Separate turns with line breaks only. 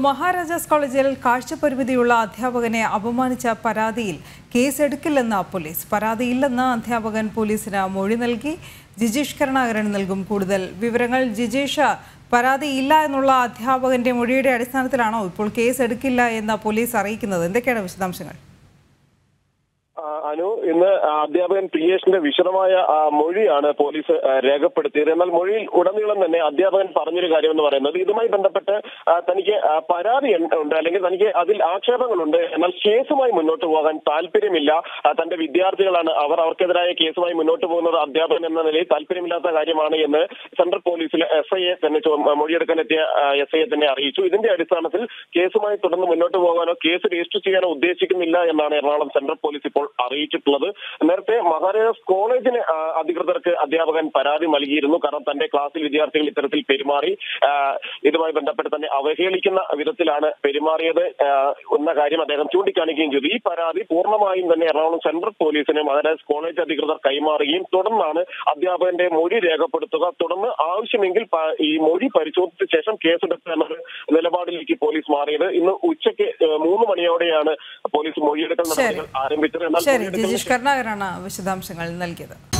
മഹാരാജാസ് കോളേജിൽ കാഴ്ചപരിമിതിയുള്ള അധ്യാപകനെ അപമാനിച്ച പരാതിയിൽ കേസെടുക്കില്ലെന്ന് പോലീസ് പരാതിയില്ലെന്ന് അധ്യാപകൻ പോലീസിന് മൊഴി നൽകി ജിജീഷ് കരുണാകരൻ നൽകും കൂടുതൽ വിവരങ്ങൾ ജിജീഷ് പരാതിയില്ല എന്നുള്ള അധ്യാപകന്റെ മൊഴിയുടെ അടിസ്ഥാനത്തിലാണോ ഇപ്പോൾ കേസ് എടുക്കില്ല എന്ന് പോലീസ് അറിയിക്കുന്നത് എന്തൊക്കെയാണ് വിശദാംശങ്ങൾ
ആ, അനു ഇന്ന് അധ്യാപകൻ പ്രിയേഷിന്റെ വിശദമായ ആ, മൊഴിയാണ് പോലീസ് ആ, രേഖപ്പെടുത്തിയത് എന്നാൽ മൊഴിയിൽ ഉടനീളം തന്നെ അധ്യാപകൻ പറഞ്ഞൊരു കാര്യം എന്ന് പറയുന്നത് ഇതുമായി ബന്ധപ്പെട്ട് ആ, തനിക്ക് ആ, പരാതി ഉണ്ട് ഉണ്ട് അല്ലെങ്കിൽ തനിക്ക് അതിൽ ആക്ഷേപങ്ങളുണ്ട് എന്നാൽ കേസുമായി മുന്നോട്ട് പോകാൻ താല്പര്യമില്ല ആ, തന്റെ വിദ്യാർത്ഥികളാണ് അവർ അവർക്കെതിരായ കേസുമായി മുന്നോട്ട് പോകുന്നത് അധ്യാപകൻ എന്ന നിലയിൽ താല്പര്യമില്ലാത്ത കാര്യമാണ് എന്ന് സെൻട്രൽ പോലീസിലെ എസ് ഐ എ തന്നെ ചോ- മൊഴിയെടുക്കാനെത്തിയ എസ് ഐ എ തന്നെ അറിയിച്ചു ഇതിന്റെ അടിസ്ഥാനത്തിൽ കേസുമായി തുടർന്ന് മുന്നോട്ട് പോകാനോ കേസ് രജിസ്റ്റർ ചെയ്യാനോ ഉദ്ദേശിക്കുന്നില്ല എന്നാണ് എറണാകുളം സെൻട്രൽ പോലീസ് ഇപ്പോൾ അറിയിച്ചിട്ടുള്ളത് നേരത്തെ മഹാരാജാസ് കോളേജിന് ആ, അധികൃതർക്ക് അധ്യാപകൻ പരാതി നൽകിയിരുന്നു കാരണം തന്റെ ക്ലാസ്സിൽ വിദ്യാർത്ഥികൾ ഇത്തരത്തിൽ പെരുമാറി ആ, ഇതുമായി ബന്ധപ്പെട്ട് തന്നെ അവഹേളിക്കുന്ന വിധത്തിലാണ് പെരുമാറിയത് ആ, എന്ന കാര്യം അദ്ദേഹം ചൂണ്ടിക്കാണിക്കുകയും ചെയ്തു ഈ പരാതി പൂർണ്ണമായും തന്നെ എറണാകുളം സെൻട്രൽ പോലീസിന് മഹാരാജാസ് കോളേജ് അധികൃതർ കൈമാറുകയും തുടർന്നാണ് അധ്യാപകന്റെ മൊഴി രേഖപ്പെടുത്തുക തുടർന്ന് ആവശ്യമെങ്കിൽ പ- ഈ മൊഴി പരിശോധിച്ച ശേഷം കേസെടുക്കുക എന്ന നിലപാടിലേക്ക് പോലീസ് മാറിയത് ഇന്ന് ഉച്ചയ്ക്ക് ഏഹ്, മൂന്ന് മണിയോടെയാണ് പോലീസ് മൊഴിയെടുക്കൽ നടപടികൾ ആരംഭിച്ചത് എന്നാൽ
ശരി
മൊഴിയെടുക്കലിന്
ജിജീഷ് കരുണാകരനാണ് വിശദാംശങ്ങൾ നൽകിയത്